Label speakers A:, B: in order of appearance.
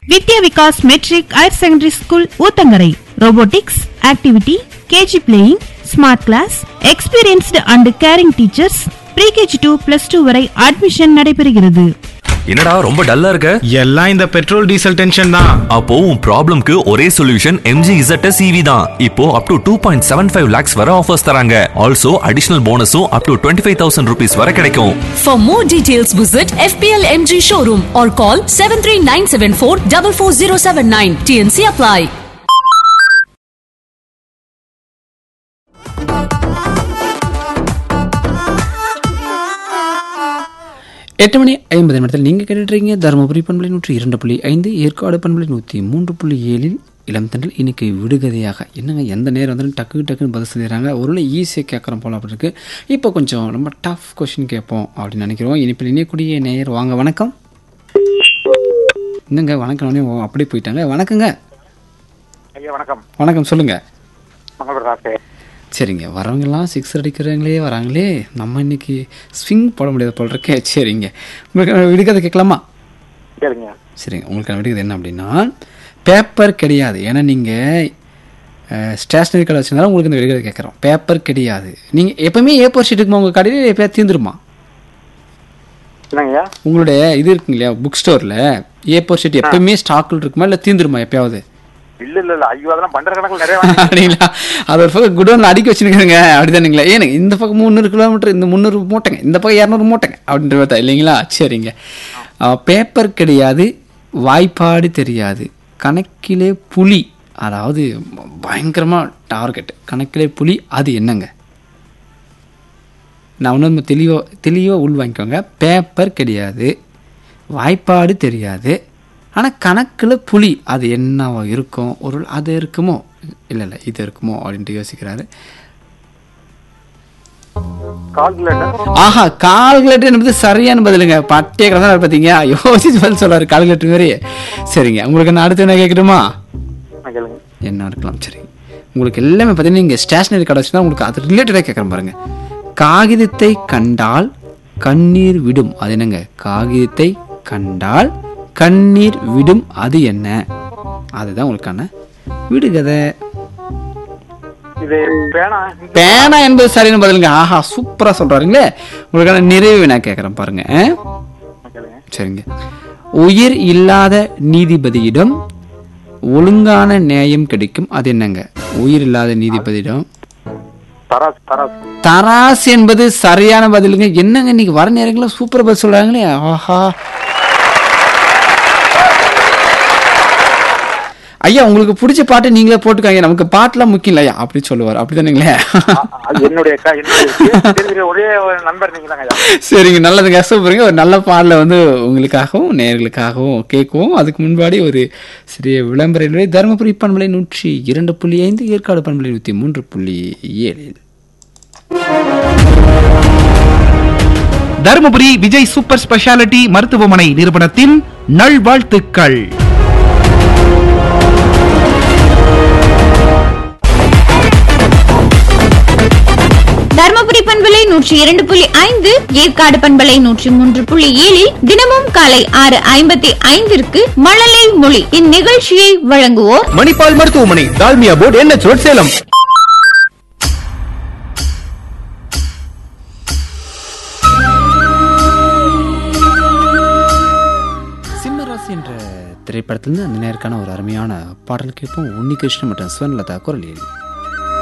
A: Vidya Vikas matric higher secondary school Uthangarai robotics activity KG playing smart class experienced and caring teachers pre KG to plus two வரை admission நடைபெறுகிறது
B: என்னடா ரொம்ப டல்லா இருக்க
C: எல்லாம் இந்த பெட்ரோல் டீசல் டென்ஷன் தான்
B: அப்போ உன் ப்ராப்ளம்க்கு ஒரே சொல்யூஷன் எம்ஜி இசட் சிவி தான் இப்போ up to two point seven five lakhs வர ஆஃபர்ஸ் தராங்க ஆல்சோ அடிஷனல் போனஸும் up to twenty five thousand rupees வரை கிடைக்கும்
D: For more details, visit FPL MG showroom or call 73974 44079. TNC apply.
E: எட்டு மணி ஐம்பது நிமிடத்தில் நீங்கள் கேட்டுட்ருக்கீங்க தருமபுரி பண்பலை நூற்றி இரண்டு புள்ளி ஐந்து ஏற்காடு பண்பலை நூற்றி மூன்று புள்ளி ஏழில் இளம் தண்டல் இன்னைக்கு விடுகதையாக என்னங்க எந்த நேரம் வந்தாலும் டக்கு டக்குன்னு பதில் சொல்லிடுறாங்க ஒரு ஈஸியாக கேட்குறோம் போல அப்படி இருக்கு இப்போ கொஞ்சம் ரொம்ப டஃப் கொஷின் கேட்போம் அப்படின்னு நினைக்கிறோம் இனிப்பில் இணையக்கூடிய நேயர் வாங்க வணக்கம் என்னங்க வணக்கம் உடனே ஓ, அப்படியே போயிட்டாங்க வணக்கங்க
F: ஐயா வணக்கம்
E: வணக்கம் சொல்லுங்கள்
F: மங்களூர் ராசே
E: சரிங்க வரவங்கெல்லாம் சிக்ஸ் அடிக்கிறவங்களே வராங்களே நம்ம இன்னைக்கு ஸ்விங் போட முடியாது போல் இருக்கே சரிங்க உங்களுக்கு விடுகதை கேட்கலாமா
F: சரிங்க
E: சரிங்க உங்களுக்கான விடுகிறது என்ன அப்படின்னா பேப்பர் கிடையாது ஏன்னா நீங்கள் ஸ்டேஷ்னரி கடை வச்சிருந்தாலும் உங்களுக்கு இந்த விடுகிறது கேட்குறோம் பேப்பர் கிடையாது நீங்கள் எப்பவுமே ஏ ஃபோர் ஷீட் இருக்குமா உங்கள் கடையில் எப்போயா தீர்ந்துருமா
F: என்னங்கய்யா
E: உங்களுடைய இது இருக்குங்க இல்லையா புக் ஸ்டோரில் ஏ ஃபோர் ஷீட் எப்பவுமே ஸ்டாக்கில் இருக்குமா இல்லை தீர்ந்துருமா எப்பயாவது
F: இல்ல இல்ல இல்ல ஐயோ அதெல்லாம் பண்ற கணக்குல நிறைய வாங்கி-
E: அப்படிங்களா அது ஒரு பக்கம் குடோனில் அடிக்க வச்சுருக்கேங்க அப்படிதானுங்களா ஏனுங்க இந்த பக்கம் முந்நூறு கிலோமீட்டர் இந்த முந்நூறு மூட்டைங்க இந்த பக்கம் இரநூறு மூட்டைங்க அப்படின்ற பார்த்தா இல்லைங்களா சரிங்க பேப்பர் கிடையாது வாய்ப்பாடு தெரியாது கணக்கிலே புலி அதாவது பயங்கரமாக டார்கெட் கணக்கிலே புலி அது என்னங்க நான் ஒன்று தெளிவாக தெளிவாக உள் வாங்கிக்கோங்க பேப்பர் கிடையாது வாய்ப்பாடு தெரியாது ஆனால் கணக்கில் புலி அது என்னவா இருக்கும் ஒரு அது இருக்குமோ இல்லை இல்லை இது இருக்குமோ அப்படின்ட்டு யோசிக்கிறாரு
F: கால்குலேட்டர்
E: ஆஹா கால்குலேட்டர் என்பது சரியான பதிலுங்க பட்டே கிடந்தா பார்த்தீங்க யோசிச்சு பதில் சொல்றாரு கால்குலேட்டர் மாதிரி சரிங்க உங்களுக்கு நான் அடுத்து என்ன கேட்கட்டுமா
F: நான் கேளுங்க
E: என்ன இருக்கலாம் சரி உங்களுக்கு எல்லாமே பார்த்தீங்கன்னா நீங்கள் ஸ்டேஷனரி கடை வச்சுருந்தா உங்களுக்கு அது ரிலேட்டடாக கேட்குறேன் பாருங்க காகிதத்தை கண்டால் கண்ணீர் விடும் அது என்னங்க காகிதத்தை கண்டால் கண்ணீர் விடும் அது என்ன அதுதான் உங்களுக்கான விடுகதை
F: இது பேனா
E: பேனா என்பது சரியான பதிலுங்க ஆஹா சூப்பரா சொல்றாருங்களே உங்களுக்கான நிறைவு நான் கேட்குறேன் பாருங்க ஆ?
F: நான் கேளுங்க
E: சரிங்க உயிர் இல்லாத நீதிபதியிடம் ஒழுங்கான நியாயம் கிடைக்கும் அது என்னங்க உயிர் இல்லாத நீதிபதியிடம்
F: தராசு தராசு
E: தராசு என்பது சரியான பதிலுங்க என்னங்க இன்னைக்கு வர நேரங்களில் சூப்பர் பதில் சொல்றாங்களே ஆஹா ஐயா உங்களுக்கு பிடிச்ச பாட்டு நீங்களே போட்டுக்காங்க நமக்கு பாட்டுலாம் முக்கியம் இல்லையா அப்படி சொல்லுவார் அப்படிதானுங்களே
F: அது என்னுடைய க- என்னுடைய பேர் தெரிகிற ஒரே ஒரு நண்பர் நீங்க தாங்க ஐயா
E: சரிங்க நல்லதுங்க சூப்பருங்க ஒரு நல்ல பாடலை வந்து உங்களுக்காகவும் நேயர்களுக்காகவும் கேட்குவோம் அதுக்கு முன்பாடி ஒரு சிறிய விளம்பர நிலை தருமபுரி பண்பலை நூற்றி இரண்டு புள்ளி ஐந்து ஏற்காடு பண்பலை நூற்றி மூன்று புள்ளி ஏழில்
G: தருமபுரி விஜய் சூப்பர் ஸ்பெஷாலிட்டி மருத்துவமனை நிறுவனத்தின் நல்வாழ்த்துக்கள்
H: தர்மபுரி பண்பலை நூற்றி இரண்டு புள்ளி ஐந்து ஏற்காடு பண்பலை நூற்றி மூன்று புள்ளி ஏழில் தினமும் காலை ஆறு ஐம்பத்தி ஐந்திற்கு மழலை மொழி இந்நிகழ்ச்சியை வழங்குவோர்
C: மணிப்பால் மருத்துவமனை டால்மியா போர்டு என்ன ரோட் சேலம்
E: சிம்மராசி என்ற திரைப்படத்திலிருந்து அந்த நேருக்கான ஒரு அருமையான பாடல் கேட்போம் உன்னிகிருஷ்ணன் மற்றும் சுவன்லதா குரலில்